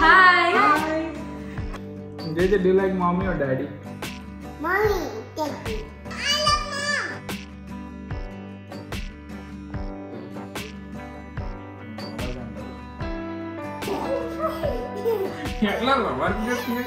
Hi. JJ, do you like mommy or daddy? Mommy, daddy. I love mom. ఎట్లా work చేస్తుంది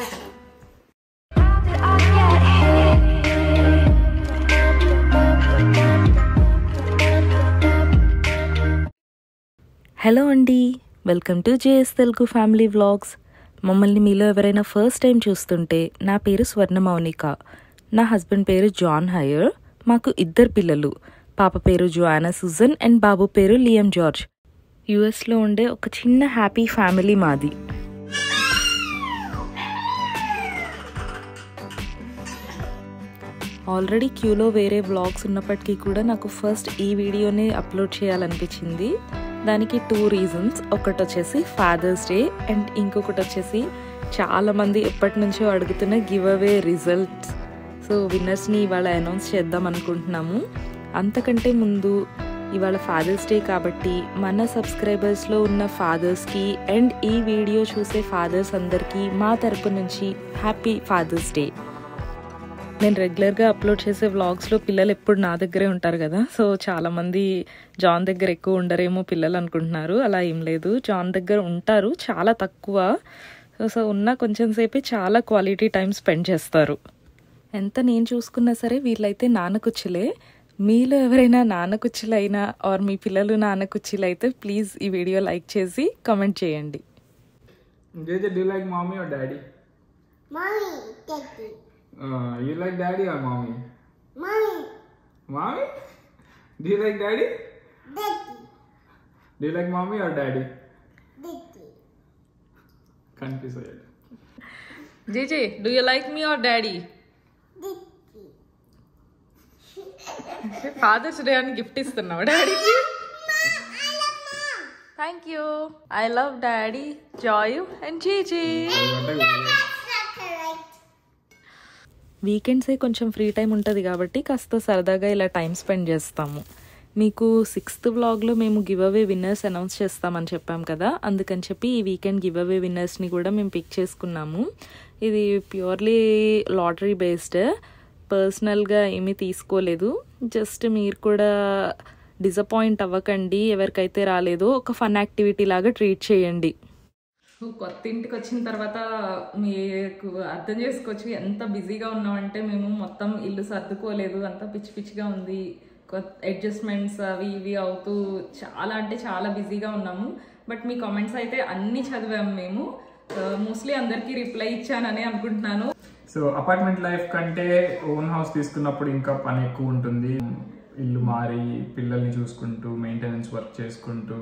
hello అండి welcome to JS Telugu family vlogs మమ్మల్ని మీలో ఎవరైనా first time చూస్తుంటే నా పేరు స్వర్ణ మౌనిక నా హస్బెండ్ పేరు జాన్ హయర్ మాకు ఇద్దరు పిల్లలు పాప పేరు జోయానా సుజన్ అండ్ బాబు పేరు లియం జార్జ్ యుఎస్లో ఉండే ఒక చిన్న హ్యాపీ ఫ్యామిలీ మాది ఆల్రెడీ క్యూలో వేరే వ్లాగ్స్ ఉన్నప్పటికీ కూడా నాకు ఫస్ట్ ఈ వీడియోని అప్లోడ్ చేయాలనిపించింది దానికి టూ రీజన్స్ ఒకటి వచ్చేసి ఫాదర్స్ డే అండ్ ఇంకొకటి వచ్చేసి చాలామంది ఎప్పటి నుంచో అడుగుతున్న గివ్ అవే రిజల్ట్స్ సో విన్నర్స్ని ఇవాళ అనౌన్స్ చేద్దాం అనుకుంటున్నాము అంతకంటే ముందు ఇవాళ ఫాదర్స్ డే కాబట్టి మన సబ్స్క్రైబర్స్లో ఉన్న ఫాదర్స్కి అండ్ ఈ వీడియో చూసే ఫాదర్స్ అందరికీ మా తరపు నుంచి హ్యాపీ ఫాదర్స్ డే నేను రెగ్యులర్గా అప్లోడ్ చేసే వ్లాగ్స్లో పిల్లలు ఎప్పుడు నా దగ్గరే ఉంటారు కదా సో చాలామంది జాన్ దగ్గర ఎక్కువ ఉండరేమో పిల్లలు అనుకుంటున్నారు అలా ఏం లేదు జాన్ దగ్గర ఉంటారు చాలా తక్కువ సో సో ఉన్న కొంచెం సేపే చాలా క్వాలిటీ టైం స్పెండ్ చేస్తారు ఎంత నేను చూసుకున్నా సరే వీళ్ళైతే నాన్నకుచ్చులే మీలో ఎవరైనా నాన్నకుచ్చులైనా ఆర్ మీ పిల్లలు నాన్నకుచ్చులైతే ప్లీజ్ ఈ వీడియో లైక్ చేసి కమెంట్ చేయండి JJ, do you like mommy or daddy? Mommy, daddy. Uh, you like daddy or mommy? Mommy, Mommy? Do you like daddy? daddy. Do you like mommy or daddy? Daddy. Confused అయ్యాడు JJ do you like me or daddy Daddy. Father's Day అని gift ఇస్తున్నావు డాడీకి thank you I love daddy Joy and GG Chocolate. వీకెండ్సే కొంచెం free time ఉంటుంది కాబట్టి కాస్త సరదాగా ఇలా టైం స్పెండ్ చేస్తాము మీకు సిక్స్త్ వ్లాగ్లో మేము గివ్ అవే విన్నర్స్ అనౌన్స్ చేస్తామని చెప్పాం కదా అందుకని చెప్పి ఈ వీకెండ్ గివ్ అవే విన్నర్స్ని కూడా మేము పిక్ చేసుకున్నాము ఇది ప్యూర్లీ లాటరీ బేస్డ్ పర్సనల్గా ఏమీ తీసుకోలేదు జస్ట్ మీరు కూడా డిసప్పాయింట్ అవ్వకండి ఎవరికైతే రాలేదో ఒక ఫన్ యాక్టివిటీ లాగా ట్రీట్ చేయండి కొత్త ఇంటికి వచ్చిన తర్వాత మీకు అర్థం చేసుకోవచ్చు ఎంత బిజీగా ఉన్నామంటే మేము మొత్తం ఇల్లు సర్దుకోలేదు అంత పిచ్చి పిచ్చిగా ఉంది కొత్త అడ్జస్ట్మెంట్స్ అవి ఇవి అవుతూ చాలా అంటే చాలా బిజీగా ఉన్నాము బట్ మీ కామెంట్స్ అయితే అన్ని చదివాము మేము మోస్ట్లీ అందరికీ రిప్లై ఇచ్చానని అనుకుంటున్నాను సో అపార్ట్మెంట్ లైఫ్ కంటే ఓన్ హౌస్ తీసుకున్నప్పుడు ఇంకా పని ఎక్కువ ఉంటుంది ఇల్లు మారి పిల్లల్ని చూసుకుంటూ మెయింటెనెన్స్ వర్క్ చేసుకుంటూ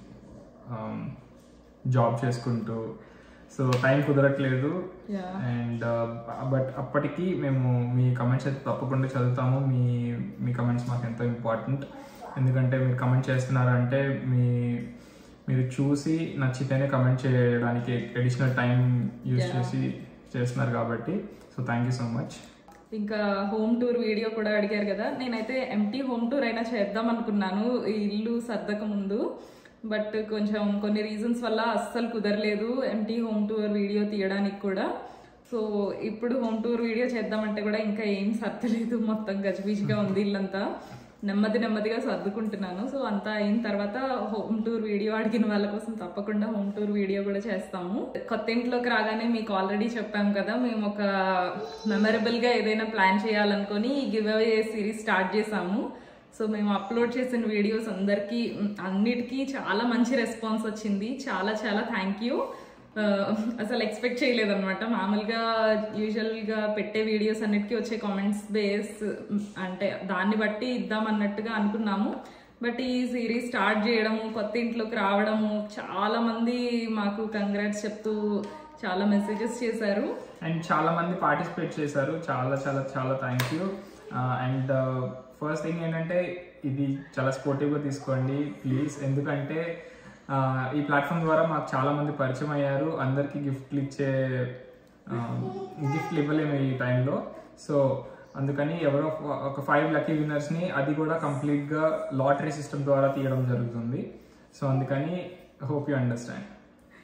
జాబ్ చేసుకుంటూ సో టైం కుదరట్లేదు Yeah. అండ్ బట్ అప్పటికి మేము మీ కమెంట్స్ అయితే తప్పకుండా చదువుతాము మీ మీ కమెంట్స్ మాకు ఎంతో ఇంపార్టెంట్ ఎందుకంటే మీరు కమెంట్ చేస్తున్నారంటే మీ మీరు చూసి నచ్చితేనే కమెంట్ చేయడానికి అడిషనల్ టైం యూజ్ Yeah. చేసి చేస్తున్నారు కాబట్టి so thank you so much ఇంకా హోమ్ టూర్ వీడియో కూడా అడిగారు కదా నేనైతే ఎంటీ హోమ్ టూర్ అయినా చేద్దాం అనుకున్నాను ఈ ఇల్లు సర్దక ముందు బట్ కొంచెం కొన్ని రీజన్స్ వల్ల అస్సలు కుదరలేదు ఎంటీ హోమ్ టూర్ వీడియో తీయడానికి కూడా సో ఇప్పుడు హోమ్ టూర్ వీడియో చేద్దామంటే కూడా ఇంకా ఏం సర్దలేదు మొత్తం గజిబిజిగా ఉంది ఇల్లంతా నెమ్మది నెమ్మదిగా సర్దుకుంటున్నాను సో అంతా అయిన తర్వాత హోమ్ టూర్ వీడియో అడిగిన వాళ్ళ కోసం తప్పకుండా హోమ్ టూర్ వీడియో కూడా చేస్తాము కొత్త ఇంట్లోకి రాగానే మీకు ఆల్రెడీ చెప్పాం కదా మేము ఒక మెమరబుల్ గా ఏదైనా ప్లాన్ చేయాలనుకొని ఈ గివ్ అవే సిరీస్ స్టార్ట్ చేసాము సో మేము అప్లోడ్ చేసిన వీడియోస్ అందరికీ మ్, అన్నిటికీ చాలా మంచి రెస్పాన్స్ వచ్చింది చాలా చాలా థ్యాంక్ యూ అసలు ఎక్స్పెక్ట్ చేయలేదన్నమాట మామూలుగా యూజువల్గా పెట్టే వీడియోస్ అన్నిటికీ వచ్చే కామెంట్స్ బేస్ అంటే దాన్ని బట్టి ఇద్దాం అన్నట్టుగా అనుకున్నాము బట్ ఈ సిరీస్ స్టార్ట్ చేయడము కొత్త ఇంట్లోకి రావడము చాలా మంది మాకు కంగ్రాట్స్ చెప్తూ చాలా మెసేజెస్ చేశారు అండ్ చాలా మంది పార్టిసిపేట్ చేశారు చాలా చాలా చాలా thank you and first thing ఏంటంటే ఇది చాలా స్పోర్టివ్గా తీసుకోండి ప్లీజ్ ఎందుకంటే ఆ, ఈ ప్లాట్ఫామ్ ద్వారా మాకు చాలా మంది పరిచయం అయ్యారు అందరికీ గిఫ్ట్లు ఇచ్చే గిఫ్ట్లు ఇవ్వలేము ఈ టైంలో సో అందుకని ఎవరో ఒక- ఒక ఫైవ్ లక్కీ విన్నర్స్ని అది కూడా కంప్లీట్గా లాటరీ సిస్టమ్ ద్వారా తీయడం జరుగుతుంది సో అందుకని hope you understand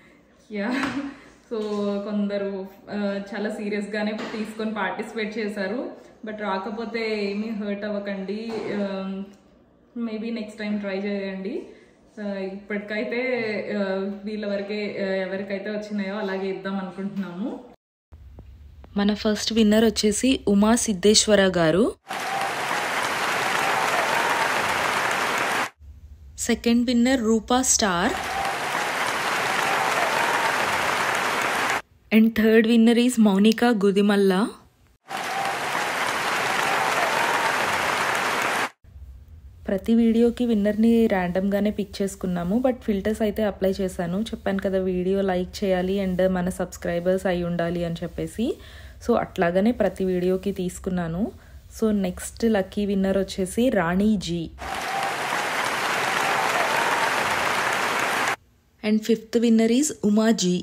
yeah so కొందరు ఆ, చాలా సీరియస్గానే తీసుకొని పార్టిసిపేట్ చేశారు బట్ రాకపోతే ఏమీ హర్ట్ అవ్వకండి మేబీ నెక్స్ట్ టైం ట్రై చేయండి ఆ, ఇప్పటికైతే ఆ, వీళ్ళ వరకే ఆ, ఎవరికైతే వచ్చినాయో అలాగే ఇద్దాం అనుకుంటున్నాము మన ఫస్ట్ విన్నర్ వచ్చేసి ఉమా సిద్ధేశ్వర గారు second winner Rupa star and third winner is Mounika Gudimalla ప్రతి వీడియోకి విన్నర్ని ర్యాండమ్గానే పిక్ చేసుకున్నాము బట్ ఫిల్టర్స్ అయితే అప్లై చేశాను చెప్పాను కదా వీడియో లైక్ చేయాలి అండ్ మన సబ్స్క్రైబర్స్ అయి ఉండాలి అని చెప్పేసి సో అట్లాగనే ప్రతి వీడియోకి తీసుకున్నాను సో నెక్స్ట్ లక్కీ విన్నర్ వచ్చేసి Rani ji and fifth winner is Umaji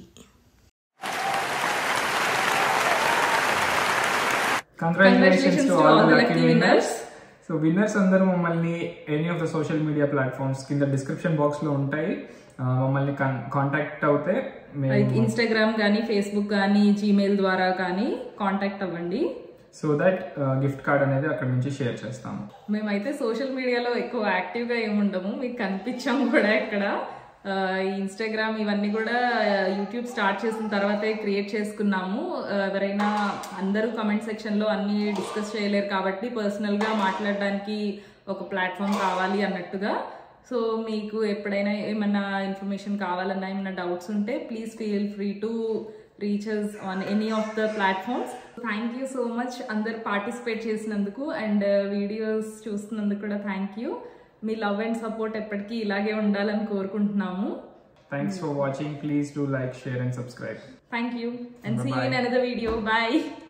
congratulations to all the lucky winners so winners అందరూ మమ్మల్ని any of the social media platforms కింద డిస్క్రిప్షన్ బాక్స్ లో ఉంటాయి ఆ, మమ్మల్ని కాంటాక్ట్ అవుతే లైక్ మేము ఇన్స్టాగ్రామ్ కానీ ఫేస్బుక్ కానీ జీమెయిల్ ద్వారా కానీ కాంటాక్ట్ అవ్వండి సో దట్ గిఫ్ట్ కార్డ్ అనేది అక్కడ నుంచి షేర్ చేస్తాము మేమైతే సోషల్ మీడియాలో ఎక్కువ యాక్టివ్గా ఏముండము మీకు కనిపించాము కూడా ఇక్కడ ఆ, ఈ ఇన్స్టాగ్రామ్ ఇవన్నీ కూడా యూట్యూబ్ స్టార్ట్ చేసిన తర్వాతే క్రియేట్ చేసుకున్నాము ఆ, ఎవరైనా అందరూ కమెంట్ సెక్షన్లో అన్ని డిస్కస్ చేయలేరు కాబట్టి పర్సనల్గా మాట్లాడడానికి ఒక ప్లాట్ఫామ్ కావాలి అన్నట్టుగా సో మీకు ఎప్పుడైనా ఏమైనా ఇన్ఫర్మేషన్ కావాలన్నా ఏమైనా డౌట్స్ ఉంటే please feel free to reach us on any of the platforms thank you so much అందరు పార్టిసిపేట్ చేసినందుకు అండ్ వీడియోస్ చూస్తున్నందుకు కూడా థ్యాంక్ యూ మీ లవ్ అండ్ సపోర్ట్ ఎప్పటికీ ఇలాగే ఉండాలని కోరుకుంటున్నాము thanks for watching please do like share and subscribe thank you and see Bye-bye. In another video bye